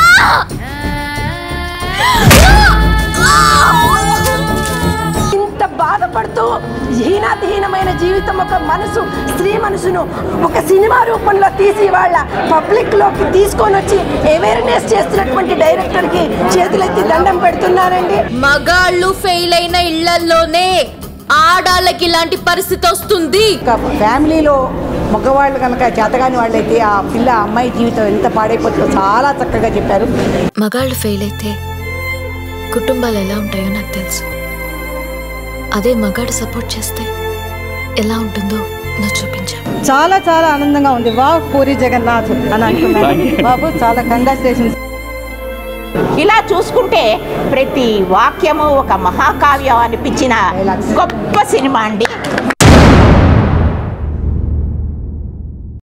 ఇంత బాధపడుతూ హీనాతిహీనమైన జీవితం ఒక మనసు స్త్రీ మనసును ఒక సినిమా రూపంలో తీసి వాళ్ళ పబ్లిక్ లోకి తీసుకొని వచ్చి అవేర్నెస్ చేస్తున్నటువంటి డైరెక్టర్ కి చేతులెత్తి దండం పెడుతున్నానండి మగాళ్ళు ఫెయిల్ అయిన ఇళ్లలోనే ఆడాళ్ళకి ఇలాంటి పరిస్థితి వస్తుంది ఒక ఫ్యామిలీలో మగవాళ్ళు కనుక చేతగాని వాళ్ళైతే ఆ పిల్ల అమ్మాయి జీవితం ఎంత పాడైపోతుందో చాలా చక్కగా చెప్పారు మగాళ్ళు ఫెయిల్ అయితే కుటుంబాలు ఎలా ఉంటాయో నాకు తెలుసు అదే మగాడు సపోర్ట్ చేస్తే ఎలా ఉంటుందో నాకు చూపించావు చాలా చాలా ఆనందంగా ఉంది వా పూరి జగన్నాథ్ అని అంటున్నాను బాబు చాలా కంగ్రాచులేషన్స్ ఇలా చూసుకుంటే ప్రతి వాక్యము ఒక మహాకావ్యం అనిపించిన గొప్ప సినిమా అండి